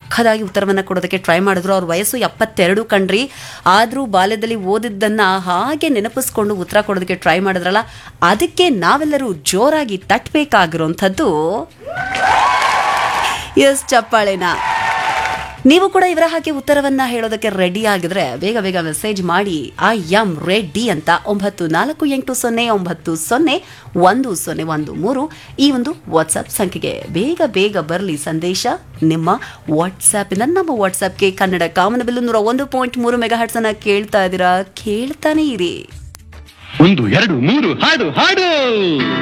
ಸಖದಾಗಿ ಉತ್ತರವನ್ನು ಕೊಡೋದಕ್ಕೆ ಟ್ರೈ ಮಾಡಿದ್ರು ಅವ್ರ ವಯಸ್ಸು ಎಪ್ಪತ್ತೆರಡು ಕಣ್ರಿ ಆದರೂ ಬಾಲ್ಯದಲ್ಲಿ ಓದಿದ್ದನ್ನ ಹಾಗೆ ನೆನಪಿಸ್ಕೊಂಡು ಉತ್ತರ ಕೊಡೋದಕ್ಕೆ ಟ್ರೈ ಮಾಡಿದ್ರಲ್ಲ ಅದಕ್ಕೆ ನಾವೆಲ್ಲರೂ ಜೋರಾಗಿ ತಟ್ಟಬೇಕಾಗಿರೋಂಥದ್ದು ಎಸ್ ಚಪ್ಪಾಳೆನ ನೀವು ಕೂಡ ಇವರ ಹಾಗೆ ಉತ್ತರವನ್ನ ಹೇಳೋದಕ್ಕೆ ರೆಡಿ ಆಗಿದ್ರೆ ಬೇಗ ಬೇಗ ಮೆಸೇಜ್ ಮಾಡಿ ಐ ಎಂ ರೆಡಿ ಅಂತ ಒಂಬತ್ತು ನಾಲ್ಕು ಎಂಟು ಸೊನ್ನೆ ಒಂಬತ್ತು ಸೊನ್ನೆ ಒಂದು ಸೊನ್ನೆ ಒಂದು ಮೂರು ಈ ಒಂದು ವಾಟ್ಸಪ್ ಸಂಖ್ಯೆಗೆ ಬೇಗ ಬೇಗ ಬರಲಿ ಸಂದೇಶ ನಿಮ್ಮ ವಾಟ್ಸ್ಆ್ಯಪಿಂದ ನಮ್ಮ ವಾಟ್ಸ್ಆ್ಯಪ್ಗೆ ಕನ್ನಡ ಕಾಮನಬಿಲ್ಲು ನೂರ ಒಂದು ಪಾಯಿಂಟ್ ಮೂರು ಮೆಗಾ ಹರ್ಟ್ಸ್ ಅನ್ನ ಕೇಳ್ತಾ ಇದ್ದೀರಾ ಕೇಳ್ತಾನೆ ಇರಿ ಒಂದು ಎರಡು ಮೂರು ಹಾಡು ಹಾಡು